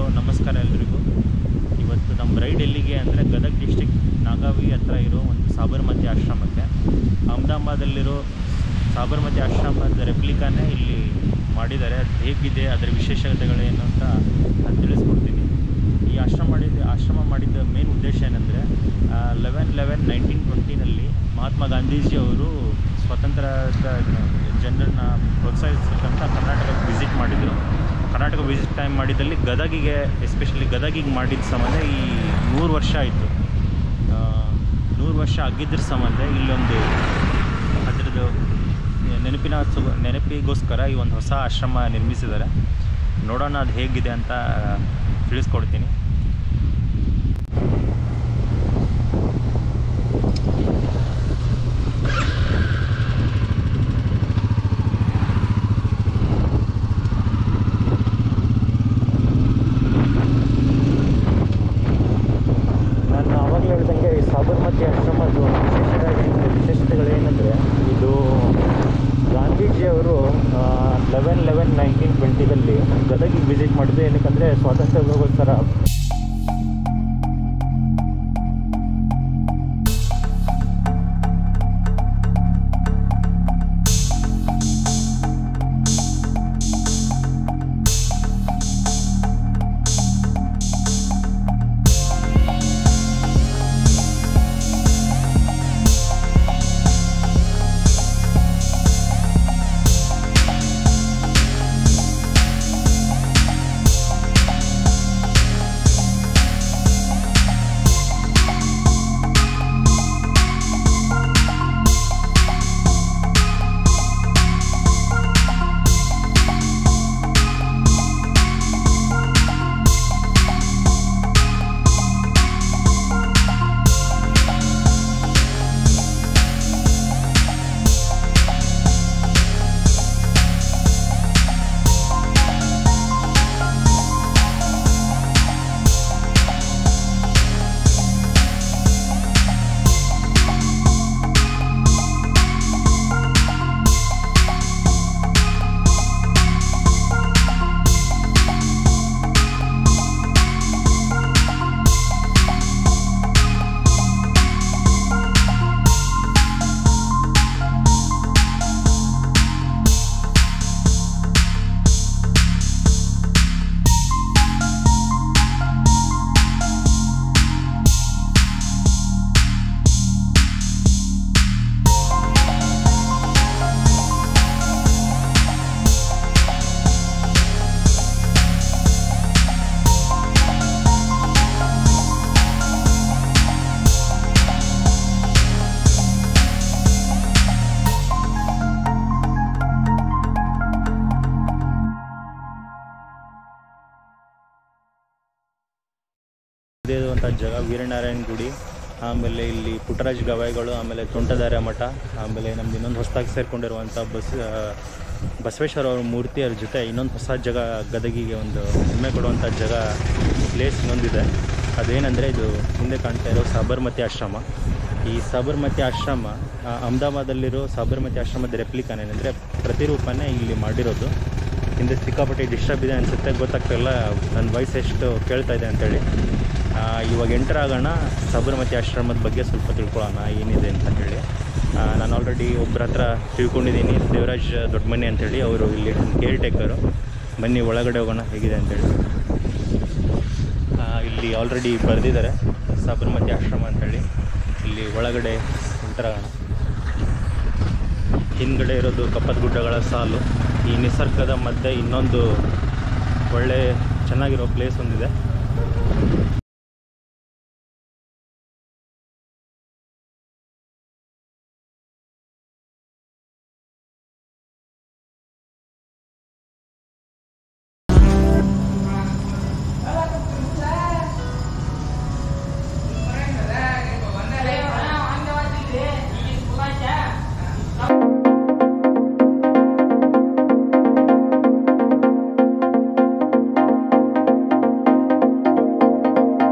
ನಮಸ್ಕಾರ ಎಲ್ರಿಗೂ ಇವತ್ತು ನಮ್ಮ ರೈಡ್ ಎಲ್ಲಿಗೆ ಅಂದರೆ ಗದಗ ಡಿಸ್ಟಿಕ್ ನಾಗಾವಿ ಹತ್ರ ಇರೋ ಒಂದು ಸಾಬರಮತಿ ಆಶ್ರಮಕ್ಕೆ ಅಹಮದಾಬಾದಲ್ಲಿರೋ ಸಾಬರಮತಿ ಆಶ್ರಮದ ರೆಪ್ಲಿಕಾನೇ ಇಲ್ಲಿ ಮಾಡಿದ್ದಾರೆ ಅದು ಹೇಗಿದೆ ಅದರ ವಿಶೇಷತೆಗಳೇನು ಅಂತ ನಾನು ತಿಳಿಸ್ಕೊಡ್ತೀನಿ ಈ ಆಶ್ರಮ ಮಾಡಿದ ಆಶ್ರಮ ಮಾಡಿದ ಮೇನ್ ಉದ್ದೇಶ ಏನಂದರೆ ಲೆವೆನ್ ಲೆವೆನ್ ನೈನ್ಟೀನ್ ಟ್ವೆಂಟಿನಲ್ಲಿ ಮಹಾತ್ಮ ಗಾಂಧೀಜಿ ಅವರು ಸ್ವಾತಂತ್ರ್ಯದ ಜನರನ್ನ ಪ್ರೋತ್ಸಾಹಿಸಬೇಕಂತ ಕರ್ನಾಟಕಕ್ಕೆ ವಿಸಿಟ್ ಮಾಡಿದರು ಕರ್ನಾಟಕ ವಿಸಿಟ್ ಟೈಮ್ ಮಾಡಿದಲ್ಲಿ ಗದಗಿಗೆ ಎಸ್ಪೆಷಲಿ ಗದಗಿಗೆ ಮಾಡಿದ ಸಂಬಂಧ ಈ ನೂರು ವರ್ಷ ಆಯಿತು ನೂರು ವರ್ಷ ಆಗಿದ್ರ ಸಂಬಂಧ ಇಲ್ಲೊಂದು ಅದರದ್ದು ನೆನಪಿನ ಸು- ನೆನಪಿಗೋಸ್ಕರ ಈ ಒಂದು ಹೊಸ ಆಶ್ರಮ ನಿರ್ಮಿಸಿದ್ದಾರೆ ನೋಡೋಣ ಅದು ಹೇಗಿದೆ ಅಂತ ತಿಳಿಸ್ಕೊಡ್ತೀನಿ ನಾನು ಆವಾಗಲೇ ಹೇಳ್ದಂಗೆ ಈ ಸಾಬರಮತಿ ಆಶ್ರಮದ ವಿಶೇಷತೆ ವಿಶೇಷತೆಗಳೇನೆಂದರೆ ಇದು ಗಾಂಧೀಜಿಯವರು ಲೆವೆನ್ ಲೆವೆನ್ ನೈನ್ಟೀನ್ ಟ್ವೆಂಟಿದಲ್ಲಿ ಗದಗಿಗೆ ವಿಸಿಟ್ ಮಾಡಿದ್ದು ಏನಕ್ಕಂದರೆ ಸ್ವಾತಂತ್ರ್ಯಕ್ಕೋಸ್ಕರ ಇರುವಂಥ ಜಾಗ ವೀರನಾರಾಯಣ ಗುಡಿ ಆಮೇಲೆ ಇಲ್ಲಿ ಪುಟ್ಟರಾಜ ಗವಾಯಿಗಳು ಆಮೇಲೆ ತೋಂಟದಾರ್ಯ ಮಠ ಆಮೇಲೆ ನಮ್ದು ಇನ್ನೊಂದು ಹೊಸದಾಗಿ ಸೇರ್ಕೊಂಡಿರುವಂಥ ಬಸ್ ಆ, ಬಸವೇಶ್ವರ ಅವ್ರ ಮೂರ್ತಿಯರ ಜೊತೆ ಇನ್ನೊಂದು ಹೊಸ ಜಾಗ ಗದಗಿಗೆ ಒಂದು ಹೆಮ್ಮೆ ಕೊಡುವಂಥ ಜಾಗ ಪ್ಲೇಸ್ ಇನ್ನೊಂದಿದೆ ಅದೇನೆಂದರೆ ಇದು ಹಿಂದೆ ಕಾಣ್ತಾ ಇರೋ ಸಾಬರಮತಿ ಆಶ್ರಮ ಈ ಸಾಬರಮತಿ ಆಶ್ರಮ ಆ, ಅಹಮದಾಬಾದಲ್ಲಿರೋ ಸಾಬರಮತಿ ಆಶ್ರಮದ ರೆಪ್ಲಿಕಾನ್ ಏನಂದರೆ ಪ್ರತಿರೂಪನೇ ಇಲ್ಲಿ ಮಾಡಿರೋದು ಹಿಂದೆ ಸಿಕ್ಕಾಪಟ್ಟೆ ಡಿಸ್ಟರ್ಬ್ ಇದೆ ಅನಿಸುತ್ತೆ ಗೊತ್ತಾಗ್ತಿಲ್ಲ ನನ್ನ ವಾಯ್ಸ್ ಎಷ್ಟು ಕೇಳ್ತಾ ಇದೆ ಅಂತೇಳಿ ಆ, ಇವಾಗ ಎಂಟರ್ ಆಗೋಣ ಸಾಬರಮತಿ ಆಶ್ರಮದ ಬಗ್ಗೆ ಸ್ವಲ್ಪ ತಿಳ್ಕೊಳ್ಳೋಣ ಏನಿದೆ ಅಂತ ಹೇಳಿ ಆ, ನಾನು ಆಲ್ರೆಡಿ ಒಬ್ಬರ ಹತ್ರ ತಿಳ್ಕೊಂಡಿದ್ದೀನಿ ದೇವರಾಜ್ ದೊಡ್ಡಮನಿ ಅಂತೇಳಿ ಅವರು ಇಲ್ಲಿ ಕೇರ್ ಟೇಕರು ಬನ್ನಿ ಒಳಗಡೆ ಹೋಗೋಣ ಹೇಗಿದೆ ಅಂತೇಳಿ ಆ, ಇಲ್ಲಿ ಆಲ್ರೆಡಿ ಬರೆದಿದ್ದಾರೆ ಸಾಬರಮತಿ ಆಶ್ರಮ ಅಂತೇಳಿ ಇಲ್ಲಿ ಒಳಗಡೆ ಎಂಟರ್ ಆಗೋಣ ಹಿಂದ್ಗಡೆ ಇರೋದು ಕಪ್ಪದ ಗುಡ್ಡಗಳ ಸಾಲು ಈ ನಿಸರ್ಗದ ಮಧ್ಯೆ ಇನ್ನೊಂದು ಒಳ್ಳೆ ಚೆನ್ನಾಗಿರೋ ಪ್ಲೇಸ್ ಒಂದಿದೆ Thank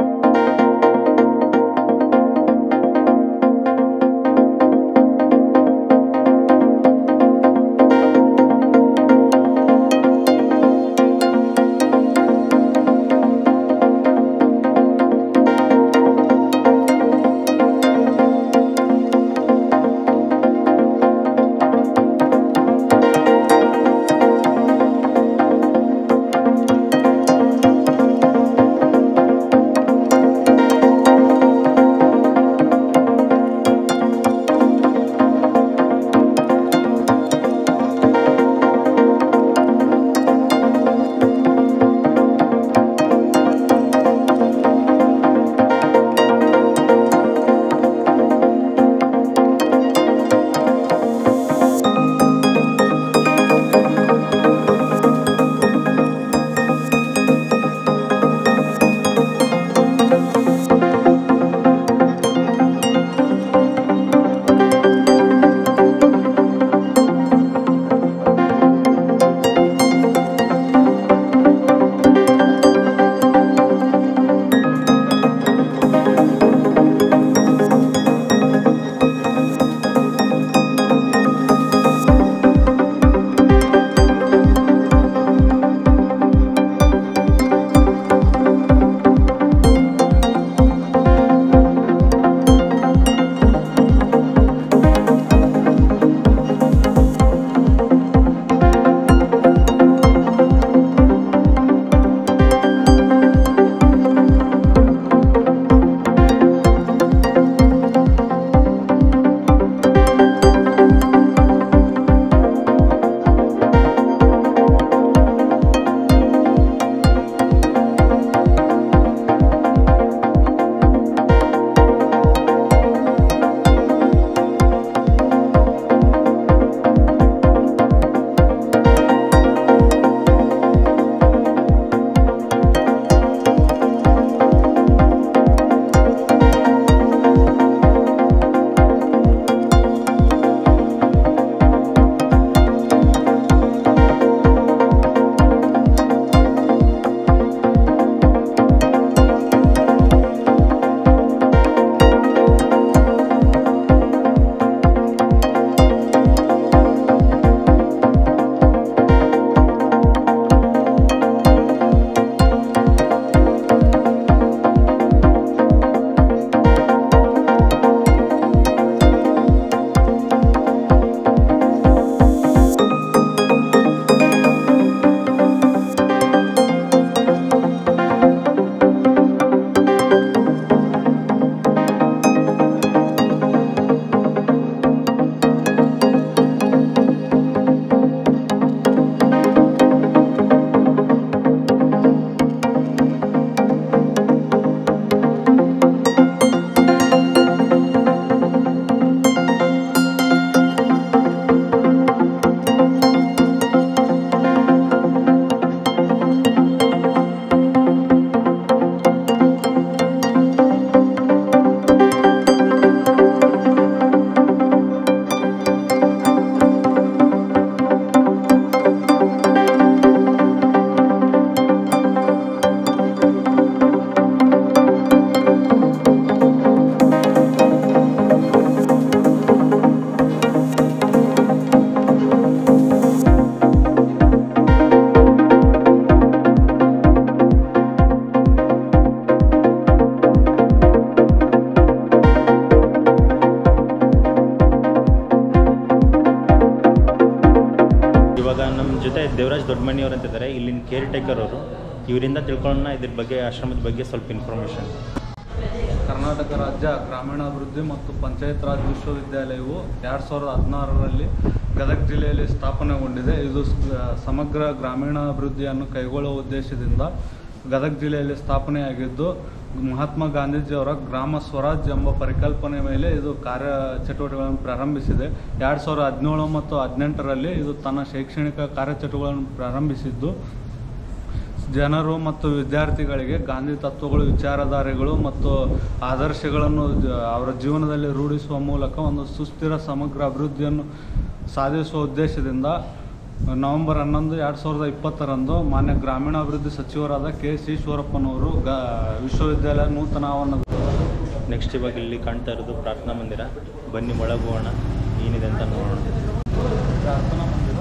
ಇವಾಗ ನಮ್ಮ ಜೊತೆ ದೇವರಾಜ್ ದೊಡ್ಡಮಣಿಯವ್ರು ಅಂತಿದ್ದಾರೆ ಇಲ್ಲಿನ ಕೇರ್ ಟೇಕರ್ ಅವರು ಇವರಿಂದ ತಿಳ್ಕೊಳ್ಳೋಣ ಇದ್ರ ಬಗ್ಗೆ ಆಶ್ರಮದ ಬಗ್ಗೆ ಸ್ವಲ್ಪ ಇನ್ಫಾರ್ಮೇಷನ್ ಕರ್ನಾಟಕ ರಾಜ್ಯ ಗ್ರಾಮೀಣಾಭಿವೃದ್ಧಿ ಮತ್ತು ಪಂಚಾಯತ್ ರಾಜ್ ವಿಶ್ವವಿದ್ಯಾಲಯವು ಎರಡು ಸಾವಿರದ ಹದಿನಾರರಲ್ಲಿ ಗದಗ ಜಿಲ್ಲೆಯಲ್ಲಿ ಸ್ಥಾಪನೆಗೊಂಡಿದೆ ಇದು ಸ್- ಸಮಗ್ರ ಗ್ರಾಮೀಣಾಭಿವೃದ್ಧಿಯನ್ನು ಕೈಗೊಳ್ಳುವ ಉದ್ದೇಶದಿಂದ ಗದಗ ಜಿಲ್ಲೆಯಲ್ಲಿ ಸ್ಥಾಪನೆಯಾಗಿದ್ದು ಮಹಾತ್ಮ ಗಾಂಧೀಜಿಯವರ ಗ್ರಾಮ ಸ್ವರಾಜ್ ಎಂಬ ಪರಿಕಲ್ಪನೆ ಮೇಲೆ ಇದು ಕಾರ್ಯ ಚಟುವಟಿಕೆಗಳನ್ನು ಪ್ರಾರಂಭಿಸಿದೆ ಎರಡು ಸಾವಿರದ ಹದಿನೇಳು ಮತ್ತು ಹದಿನೆಂಟರಲ್ಲಿ ಇದು ತನ್ನ ಶೈಕ್ಷಣಿಕ ಕಾರ್ಯಚಟುವಟಿಕೆಗಳನ್ನು ಪ್ರಾರಂಭಿಸಿದ್ದು ಜನರು ಮತ್ತು ವಿದ್ಯಾರ್ಥಿಗಳಿಗೆ ಗಾಂಧಿ ತತ್ವಗಳು ವಿಚಾರಧಾರೆಗಳು ಮತ್ತು ಆದರ್ಶಗಳನ್ನು ಜ- ಅವರ ಜೀವನದಲ್ಲಿ ರೂಢಿಸುವ ಮೂಲಕ ಒಂದು ಸುಸ್ಥಿರ ಸಮಗ್ರ ಅಭಿವೃದ್ಧಿಯನ್ನು ಸಾಧಿಸುವ ಉದ್ದೇಶದಿಂದ ನವೆಂಬರ್ ಹನ್ನೊಂದು ಎರಡು ಸಾವಿರದ ಇಪ್ಪತ್ತರಂದು ಮಾನ್ಯ ಗ್ರಾಮೀಣಾಭಿವೃದ್ಧಿ ಸಚಿವರಾದ ಕೆ ಸಿ ಈಶ್ವರಪ್ಪನವರು ಗ ವಿಶ್ವವಿದ್ಯಾಲಯ ನೂತನ ಆವರಣ ನೆಕ್ಸ್ಟ್ ಇವಾಗ ಇಲ್ಲಿ ಕಾಣ್ತಾ ಇರೋದು ಪ್ರಾರ್ಥನಾ ಮಂದಿರ ಬನ್ನಿ ಒಳಗೆ ಹೋಗೋಣ ಏನಿದೆ ಅಂತ ನೋಡೋಣ ಪ್ರಾರ್ಥನಾ ಮಂದಿರ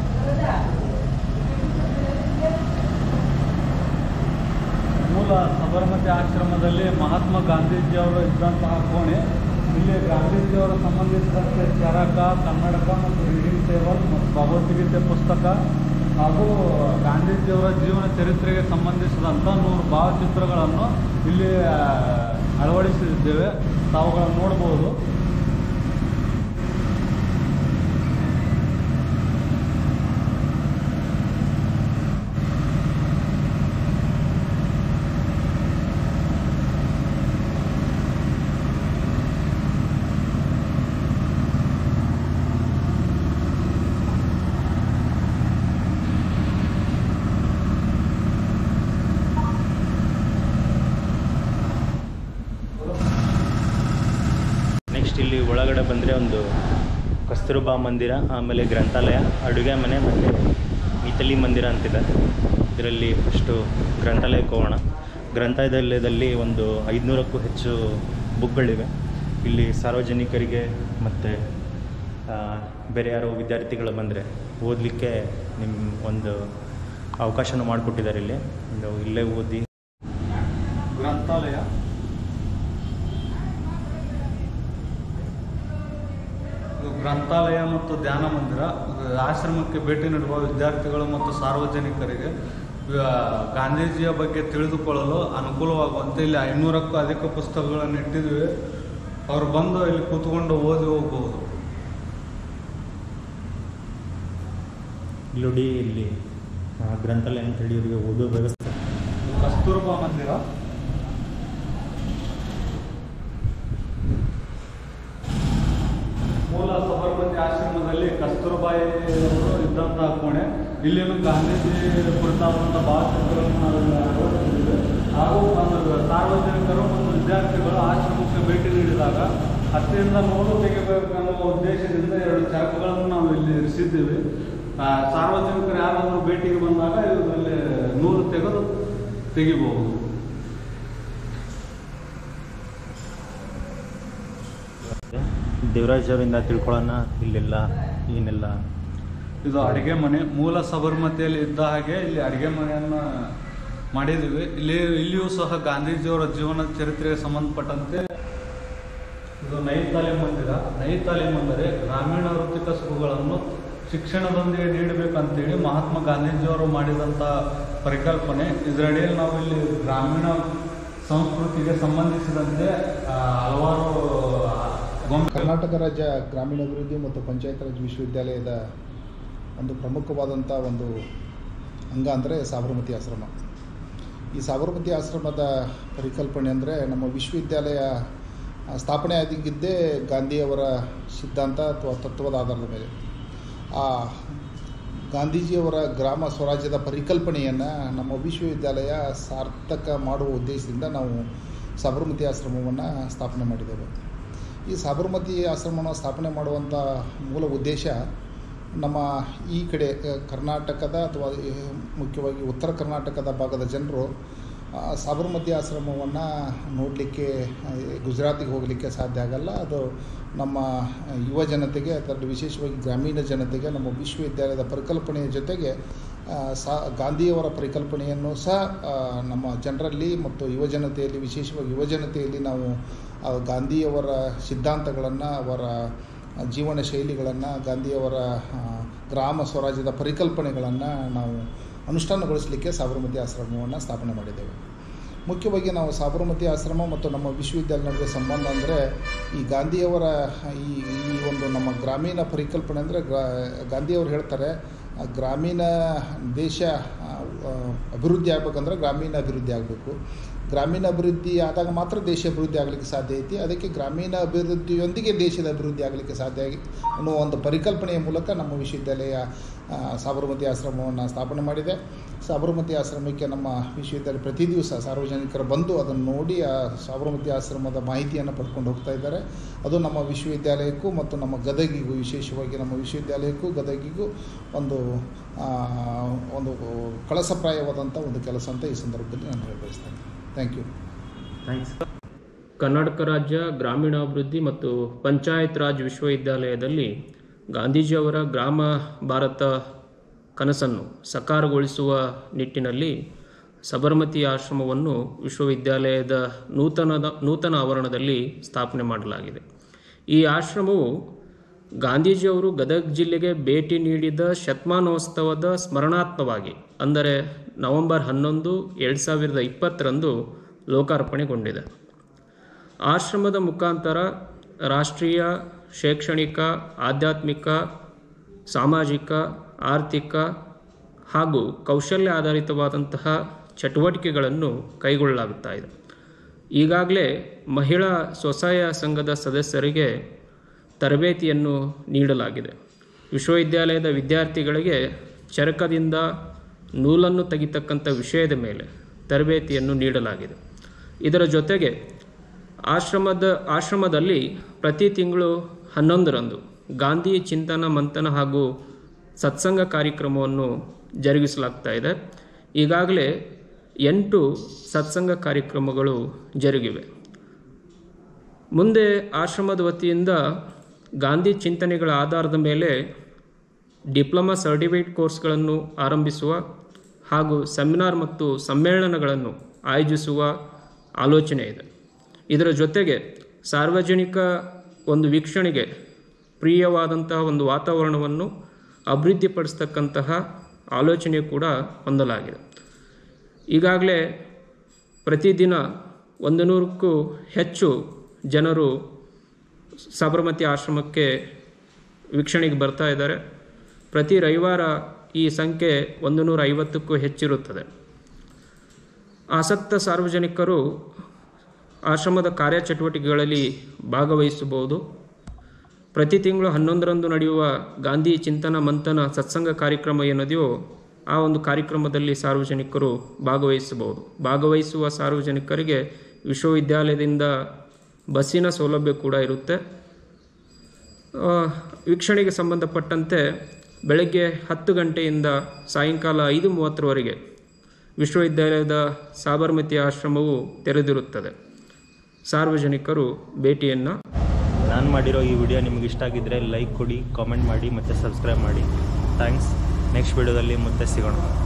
ಮೂಲ ಸಬರಮತಿ ಆಶ್ರಮದಲ್ಲಿ ಮಹಾತ್ಮ ಗಾಂಧೀಜಿಯವರು ಇದ್ದಂತಹ ಕೋಣೆ ಇಲ್ಲಿ ಗಾಂಧೀಜಿಯವರ ಸಂಬಂಧಿಸಿದಂತೆ ಚರಕ ಕನ್ನಡಕ ಮತ್ತು ರೀಡಿಂಗ್ ಟೇಬಲ್ ಮತ್ತು ಭಗವದ್ಗೀತೆ ಪುಸ್ತಕ ಹಾಗೂ ಗಾಂಧೀಜಿಯವರ ಜೀವನ ಚರಿತ್ರೆಗೆ ಸಂಬಂಧಿಸಿದಂಥ ನೂರು ಭಾವಚಿತ್ರಗಳನ್ನು ಇಲ್ಲಿ ಆ, ಅಳವಡಿಸಿದ್ದೇವೆ ತಾವುಗಳನ್ನು ನೋಡ್ಬೋದು ನೆಕ್ಸ್ಟ್ ಇಲ್ಲಿ ಒಳಗಡೆ ಬಂದರೆ ಒಂದು ಕಸ್ತೂರ್ಬಾ ಮಂದಿರ ಆಮೇಲೆ ಗ್ರಂಥಾಲಯ ಅಡುಗೆ ಮನೆ ಮತ್ತು ಮಿಥಲಿ ಮಂದಿರ ಅಂತಿದೆ ಇದರಲ್ಲಿ ಫಸ್ಟು ಗ್ರಂಥಾಲಯಕ್ಕೆ ಹೋಗೋಣ ಗ್ರಂಥಾಲಯದಲ್ಲಿ ಒಂದು ಐದುನೂರಕ್ಕೂ ಹೆಚ್ಚು ಬುಕ್ಗಳಿವೆ ಇಲ್ಲಿ ಸಾರ್ವಜನಿಕರಿಗೆ ಮತ್ತು ಬೇರೆ ಯಾರೋ ವಿದ್ಯಾರ್ಥಿಗಳು ಬಂದರೆ ಓದಲಿಕ್ಕೆ ನಿಮ್ಮ ಒಂದು ಅವಕಾಶನೂ ಮಾಡಿಕೊಟ್ಟಿದ್ದಾರೆ ಇಲ್ಲಿ ನೀವು ಇಲ್ಲೇ ಓದಿ ಗ್ರಂಥಾಲಯ ಇದು ಗ್ರಂಥಾಲಯ ಮತ್ತು ಧ್ಯಾನ ಮಂದಿರ ಇದು ಆಶ್ರಮಕ್ಕೆ ಭೇಟಿ ನೀಡುವ ವಿದ್ಯಾರ್ಥಿಗಳು ಮತ್ತು ಸಾರ್ವಜನಿಕರಿಗೆ ಆ, ಗಾಂಧೀಜಿಯ ಬಗ್ಗೆ ತಿಳಿದುಕೊಳ್ಳಲು ಅನುಕೂಲವಾಗುವಂತೆ ಇಲ್ಲಿ ಐನೂರಕ್ಕೂ ಅಧಿಕ ಪುಸ್ತಕಗಳನ್ನು ಇಟ್ಟಿದ್ದೀವಿ ಅವರು ಬಂದು ಇಲ್ಲಿ ಕೂತ್ಕೊಂಡು ಓದಿ ಹೋಗಬಹುದು ಇಲ್ಲಿ ನೋಡಿ ಇಲ್ಲಿ ಆ, ಗ್ರಂಥಾಲಯ ಅಂತೇಳಿ ಇವರಿಗೆ ಓದೋ ವ್ಯವಸ್ಥೆ ಇದು ಕಸ್ತೂರ್ಬಾ ಮಂದಿರ ಮೂಲ ಸಬರ್ಮತಿ ಆಶ್ರಮದಲ್ಲಿ ಕಸ್ತೂರ್ಬಾಯಿ ಅವರು ಇದ್ದಂತಹ ಕೋಣೆ ಇಲ್ಲಿನ ಗಾಂಧೀಜಿ ಕುರಿತಾದಂಥ ಭಾವಚಿತ್ರಗಳನ್ನು ನಾವೆಲ್ಲ ಅಳವಡಿಸಿದ್ದೇವೆ ಹಾಗೂ ಒಂದು ಸಾರ್ವಜನಿಕರು ಮತ್ತು ವಿದ್ಯಾರ್ಥಿಗಳು ಆಶ್ರಮಕ್ಕೆ ಭೇಟಿ ನೀಡಿದಾಗ ಹತ್ತಿರಿಂದ ನೋಡು ತೆಗಿಬೇಕನ್ನುವ ಉದ್ದೇಶದಿಂದ ಎರಡು ಚಾಕುಗಳನ್ನು ನಾವು ಇಲ್ಲಿ ಇರಿಸಿದ್ದೀವಿ ಆ, ಸಾರ್ವಜನಿಕರು ಯಾರಾದರೂ ಭೇಟಿಗೆ ಬಂದಾಗ ಇದರಲ್ಲಿ ನೂಲು ತೆಗೆದು ತೆಗಿಬಹುದು ದೇವರಾಜ್ ಅವರಿಂದ ತಿಳ್ಕೊಳ್ಳೋಣ ಇಲ್ಲೆಲ್ಲ ಏನೆಲ್ಲ ಇದು ಅಡುಗೆ ಮನೆ ಮೂಲ ಸಬರ್ಮತಿಯಲ್ಲಿ ಇದ್ದ ಹಾಗೆ ಇಲ್ಲಿ ಅಡುಗೆ ಮನೆಯನ್ನು ಮಾಡಿದ್ದೀವಿ ಇಲ್ಲಿ ಇಲ್ಲಿಯೂ ಸಹ ಗಾಂಧೀಜಿಯವರ ಜೀವನ ಚರಿತ್ರೆಗೆ ಸಂಬಂಧಪಟ್ಟಂತೆ ಇದು ನೈ ತಾಲೀಮ್ ಮಂದಿರ ನೈ ತಾಲೀಮ್ ಅಂದರೆ ಗ್ರಾಮೀಣ ವೃತ್ತಿ ಕಸುಬುಗಳನ್ನು ಶಿಕ್ಷಣದೊಂದಿಗೆ ನೀಡಬೇಕಂತೇಳಿ ಮಹಾತ್ಮ ಗಾಂಧೀಜಿಯವರು ಮಾಡಿದಂಥ ಪರಿಕಲ್ಪನೆ ಇದರಡಿಯಲ್ಲಿ ನಾವು ಇಲ್ಲಿ ಗ್ರಾಮೀಣ ಸಂಸ್ಕೃತಿಗೆ ಸಂಬಂಧಿಸಿದಂತೆ ಆ, ಹಲವಾರು ಗೊಂಬೆ ಕರ್ನಾಟಕ ರಾಜ್ಯ ಗ್ರಾಮೀಣಾಭಿವೃದ್ಧಿ ಮತ್ತು ಪಂಚಾಯತ್ ರಾಜ್ ವಿಶ್ವವಿದ್ಯಾಲಯದ ಒಂದು ಪ್ರಮುಖವಾದಂಥ ಒಂದು ಅಂಗ ಅಂದರೆ ಸಾಬರಮತಿ ಆಶ್ರಮ ಈ ಸಾಬರಮತಿ ಆಶ್ರಮದ ಪರಿಕಲ್ಪನೆ ಅಂದರೆ ನಮ್ಮ ವಿಶ್ವವಿದ್ಯಾಲಯ ಆ, ಸ್ಥಾಪನೆ ಆಗಿದ್ದೇ ಗಾಂಧಿಯವರ ಸಿದ್ಧಾಂತ ಅಥವಾ ತತ್ವದ ಆಧಾರದ ಮೇಲೆ ಆ ಗಾಂಧೀಜಿಯವರ ಗ್ರಾಮ ಸ್ವರಾಜ್ಯದ ಪರಿಕಲ್ಪನೆಯನ್ನು ನಮ್ಮ ವಿಶ್ವವಿದ್ಯಾಲಯ ಸಾರ್ಥಕ ಮಾಡುವ ಉದ್ದೇಶದಿಂದ ನಾವು ಸಾಬರಮತಿ ಆಶ್ರಮವನ್ನು ಸ್ಥಾಪನೆ ಮಾಡಿದ್ದೇವೆ ಈ ಸಾಬರಮತಿ ಆಶ್ರಮವನ್ನು ಸ್ಥಾಪನೆ ಮಾಡುವಂಥ ಮೂಲ ಉದ್ದೇಶ ನಮ್ಮ ಈ ಕಡೆ ಅ, ಕರ್ನಾಟಕದ ಅಥವಾ ಈ ಮುಖ್ಯವಾಗಿ ಉತ್ತರ ಕರ್ನಾಟಕದ ಭಾಗದ ಜನರು ಆ, ಸಾಬರಮತಿ ಆಶ್ರಮವನ್ನು ನೋಡಲಿಕ್ಕೆ ಗುಜರಾತಿಗೆ ಹೋಗಲಿಕ್ಕೆ ಸಾಧ್ಯ ಆಗಲ್ಲ ಅದು ನಮ್ಮ ಯುವ ಜನತೆಗೆ ಅದರಲ್ಲಿ ವಿಶೇಷವಾಗಿ ಗ್ರಾಮೀಣ ಜನತೆಗೆ ನಮ್ಮ ವಿಶ್ವವಿದ್ಯಾಲಯದ ಪರಿಕಲ್ಪನೆಯ ಜೊತೆಗೆ ಆ, ಸಾ ಗಾಂಧಿಯವರ ಪರಿಕಲ್ಪನೆಯನ್ನು ಸಹ ಆ, ನಮ್ಮ ಜನರಲ್ಲಿ ಮತ್ತು ಯುವ ಜನತೆಯಲ್ಲಿ ವಿಶೇಷವಾಗಿ ಯುವ ಜನತೆಯಲ್ಲಿ ನಾವು ಆ ಗಾಂಧಿಯವರ ಸಿದ್ಧಾಂತಗಳನ್ನು ಅವರ ಜೀವನ ಶೈಲಿಗಳನ್ನು ಗಾಂಧಿಯವರ ಆ, ಗ್ರಾಮ ಸ್ವರಾಜ್ಯದ ಪರಿಕಲ್ಪನೆಗಳನ್ನು ನಾವು ಅನುಷ್ಠಾನಗೊಳಿಸಲಿಕ್ಕೆ ಸಾಬರಮತಿ ಆಶ್ರಮವನ್ನು ಸ್ಥಾಪನೆ ಮಾಡಿದ್ದೇವೆ ಮುಖ್ಯವಾಗಿ ನಾವು ಸಾಬರಮತಿ ಆಶ್ರಮ ಮತ್ತು ನಮ್ಮ ವಿಶ್ವವಿದ್ಯಾಲಯ ನಡುವೆ ಸಂಬಂಧ ಅಂದರೆ ಈ ಗಾಂಧಿಯವರ ಈ ಈ ಒಂದು ನಮ್ಮ ಗ್ರಾಮೀಣ ಪರಿಕಲ್ಪನೆ ಅಂದರೆ ಗ್ರಾ ಗಾಂಧಿಯವರು ಹೇಳ್ತಾರೆ ಆ, ಗ್ರಾಮೀಣ ದೇಶ ಆ, ಆ, ಅಭಿವೃದ್ಧಿ ಆಗ್ಬೇಕಂದ್ರೆ ಗ್ರಾಮೀಣ ಅಭಿವೃದ್ಧಿ ಆಗಬೇಕು ಗ್ರಾಮೀಣ ಅಭಿವೃದ್ಧಿ ಆದಾಗ ಮಾತ್ರ ದೇಶ ಅಭಿವೃದ್ಧಿ ಆಗಲಿಕ್ಕೆ ಸಾಧ್ಯ ಐತಿ ಅದಕ್ಕೆ ಗ್ರಾಮೀಣ ಅಭಿವೃದ್ಧಿಯೊಂದಿಗೆ ದೇಶದ ಅಭಿವೃದ್ಧಿ ಆಗಲಿಕ್ಕೆ ಸಾಧ್ಯ ಆಗಿ ಅನ್ನೋ ಒಂದು ಪರಿಕಲ್ಪನೆಯ ಮೂಲಕ ನಮ್ಮ ವಿಶ್ವವಿದ್ಯಾಲಯ ಆ, ಸಾಬರಮತಿ ಆಶ್ರಮವನ್ನು ಸ್ಥಾಪನೆ ಮಾಡಿದೆ ಸಾಬರಮತಿ ಆಶ್ರಮಕ್ಕೆ ನಮ್ಮ ವಿಶ್ವವಿದ್ಯಾಲಯ ಪ್ರತಿ ದಿವಸ ಸಾರ್ವಜನಿಕರು ಬಂದು ಅದನ್ನು ನೋಡಿ ಆ ಸಾಬರಮತಿ ಆಶ್ರಮದ ಮಾಹಿತಿಯನ್ನು ಪಡ್ಕೊಂಡು ಹೋಗ್ತಾ ಇದ್ದಾರೆ ಅದು ನಮ್ಮ ವಿಶ್ವವಿದ್ಯಾಲಯಕ್ಕೂ ಮತ್ತು ನಮ್ಮ ಗದಗಿಗೂ ವಿಶೇಷವಾಗಿ ನಮ್ಮ ವಿಶ್ವವಿದ್ಯಾಲಯಕ್ಕೂ ಗದಗಿಗೂ ಒಂದು ಆ, ಒಂದು ಕಳಸಪ್ರಾಯವಾದಂಥ ಒಂದು ಕೆಲಸ ಅಂತ ಈ ಸಂದರ್ಭದಲ್ಲಿ ನಾನು ಹೇಳಿ ಬಯಸ್ತೇನೆ ಥ್ಯಾಂಕ್ ಯು ಥ್ಯಾಂಕ್ಸ್ ಕರ್ನಾಟಕ ರಾಜ್ಯ ಗ್ರಾಮೀಣಾಭಿವೃದ್ಧಿ ಮತ್ತು ಪಂಚಾಯತ್ ರಾಜ್ ವಿಶ್ವವಿದ್ಯಾಲಯದಲ್ಲಿ ಗಾಂಧೀಜಿಯವರ ಗ್ರಾಮ ಭಾರತ ಕನಸನ್ನು ಸಕಾರಗೊಳಿಸುವ ನಿಟ್ಟಿನಲ್ಲಿ ಸಬರಮತಿ ಆಶ್ರಮವನ್ನು ವಿಶ್ವವಿದ್ಯಾಲಯದ ನೂತನದ ನೂತನ ಆವರಣದಲ್ಲಿ ಸ್ಥಾಪನೆ ಮಾಡಲಾಗಿದೆ ಈ ಆಶ್ರಮವು ಗಾಂಧೀಜಿಯವರು ಗದಗ ಜಿಲ್ಲೆಗೆ ಭೇಟಿ ನೀಡಿದ ಶತಮಾನೋತ್ಸವದ ಸ್ಮರಣಾತ್ಮವಾಗಿ ಅಂದರೆ ನವೆಂಬರ್ ಹನ್ನೊಂದು ಎರಡು ಸಾವಿರದ ಇಪ್ಪತ್ತರಂದು ಲೋಕಾರ್ಪಣೆಗೊಂಡಿದೆ ಆಶ್ರಮದ ಮುಖಾಂತರ ರಾಷ್ಟ್ರೀಯ ಶೈಕ್ಷಣಿಕ ಆಧ್ಯಾತ್ಮಿಕ ಸಾಮಾಜಿಕ ಆರ್ಥಿಕ ಹಾಗೂ ಕೌಶಲ್ಯ ಆಧಾರಿತವಾದಂತಹ ಚಟುವಟಿಕೆಗಳನ್ನು ಕೈಗೊಳ್ಳಲಾಗುತ್ತಾ ಇದೆ ಈಗಾಗಲೇ ಮಹಿಳಾ ಸ್ವಸಹಾಯ ಸಂಘದ ಸದಸ್ಯರಿಗೆ ತರಬೇತಿಯನ್ನು ನೀಡಲಾಗಿದೆ ವಿಶ್ವವಿದ್ಯಾಲಯದ ವಿದ್ಯಾರ್ಥಿಗಳಿಗೆ ಚರಕದಿಂದ ನೂಲನ್ನು ತೆಗಿತಕ್ಕಂಥ ವಿಷಯದ ಮೇಲೆ ತರಬೇತಿಯನ್ನು ನೀಡಲಾಗಿದೆ ಇದರ ಜೊತೆಗೆ ಆಶ್ರಮದ ಆಶ್ರಮದಲ್ಲಿ ಪ್ರತಿ ತಿಂಗಳು ಹನ್ನೊಂದರಂದು ಗಾಂಧಿ ಚಿಂತನ ಮಂಥನ ಹಾಗೂ ಸತ್ಸಂಗ ಕಾರ್ಯಕ್ರಮವನ್ನು ಜರುಗಿಸಲಾಗ್ತಾ ಇದೆ ಈಗಾಗಲೇ ಎಂಟು ಸತ್ಸಂಗ ಕಾರ್ಯಕ್ರಮಗಳು ಜರುಗಿವೆ ಮುಂದೆ ಆಶ್ರಮದ ವತಿಯಿಂದ ಗಾಂಧಿ ಚಿಂತನೆಗಳ ಆಧಾರದ ಮೇಲೆ ಡಿಪ್ಲೊಮಾ ಸರ್ಟಿಫಿಕೇಟ್ ಕೋರ್ಸ್ಗಳನ್ನು ಆರಂಭಿಸುವ ಹಾಗೂ ಸೆಮಿನಾರ್ ಮತ್ತು ಸಮ್ಮೇಳನಗಳನ್ನು ಆಯೋಜಿಸುವ ಆಲೋಚನೆ ಇದೆ ಇದರ ಜೊತೆಗೆ ಸಾರ್ವಜನಿಕ ಒಂದು ವೀಕ್ಷಣೆಗೆ ಪ್ರಿಯವಾದಂತಹ ಒಂದು ವಾತಾವರಣವನ್ನು ಅಭಿವೃದ್ಧಿಪಡಿಸ್ತಕ್ಕಂತಹ ಆಲೋಚನೆ ಕೂಡ ಹೊಂದಲಾಗಿದೆ ಈಗಾಗಲೇ ಪ್ರತಿದಿನ ಒಂದು ನೂರಕ್ಕೂ ಹೆಚ್ಚು ಜನರು ಸಾಬರಮತಿ ಆಶ್ರಮಕ್ಕೆ ವೀಕ್ಷಣೆಗೆ ಬರ್ತಾ ಇದ್ದಾರೆ ಪ್ರತಿ ರವಿವಾರ ಈ ಸಂಖ್ಯೆ ಒಂದು ನೂರ ಐವತ್ತಕ್ಕೂ ಹೆಚ್ಚಿರುತ್ತದೆ ಆಸಕ್ತ ಸಾರ್ವಜನಿಕರು ಆಶ್ರಮದ ಕಾರ್ಯಚಟುವಟಿಕೆಗಳಲ್ಲಿ ಭಾಗವಹಿಸಬಹುದು ಪ್ರತಿ ತಿಂಗಳು ಹನ್ನೊಂದರಂದು ನಡೆಯುವ ಗಾಂಧಿ ಚಿಂತನ ಮಂಥನ ಸತ್ಸಂಗ ಕಾರ್ಯಕ್ರಮ ಏನಿದೆಯೋ ಆ ಒಂದು ಕಾರ್ಯಕ್ರಮದಲ್ಲಿ ಸಾರ್ವಜನಿಕರು ಭಾಗವಹಿಸಬಹುದು ಭಾಗವಹಿಸುವ ಸಾರ್ವಜನಿಕರಿಗೆ ವಿಶ್ವವಿದ್ಯಾಲಯದಿಂದ ಬಸ್ಸಿನ ಸೌಲಭ್ಯ ಕೂಡ ಇರುತ್ತೆ ಆ, ವೀಕ್ಷಣೆಗೆ ಸಂಬಂಧಪಟ್ಟಂತೆ ಬೆಳಗ್ಗೆ ಹತ್ತು ಗಂಟೆಯಿಂದ ಸಾಯಂಕಾಲ ಐದು ಮೂವತ್ತರವರೆಗೆ ವಿಶ್ವವಿದ್ಯಾಲಯದ ಸಾಬರಮತಿ ಆಶ್ರಮವು ತೆರೆದಿರುತ್ತದೆ ಸಾರ್ವಜನಿಕರು ಭೇಟಿಯನ್ನು ನಾನು ಮಾಡಿರೋ ಈ ವಿಡಿಯೋ ನಿಮಗೆ ಇಷ್ಟ ಆಗಿದ್ದರೆ ಲೈಕ್ ಕೊಡಿ ಕಾಮೆಂಟ್ ಮಾಡಿ ಮತ್ತು ಸಬ್ಸ್ಕ್ರೈಬ್ ಮಾಡಿ ಥ್ಯಾಂಕ್ಸ್ ನೆಕ್ಸ್ಟ್ ವಿಡಿಯೋದಲ್ಲಿ ಮತ್ತೆ ಸಿಗೋಣ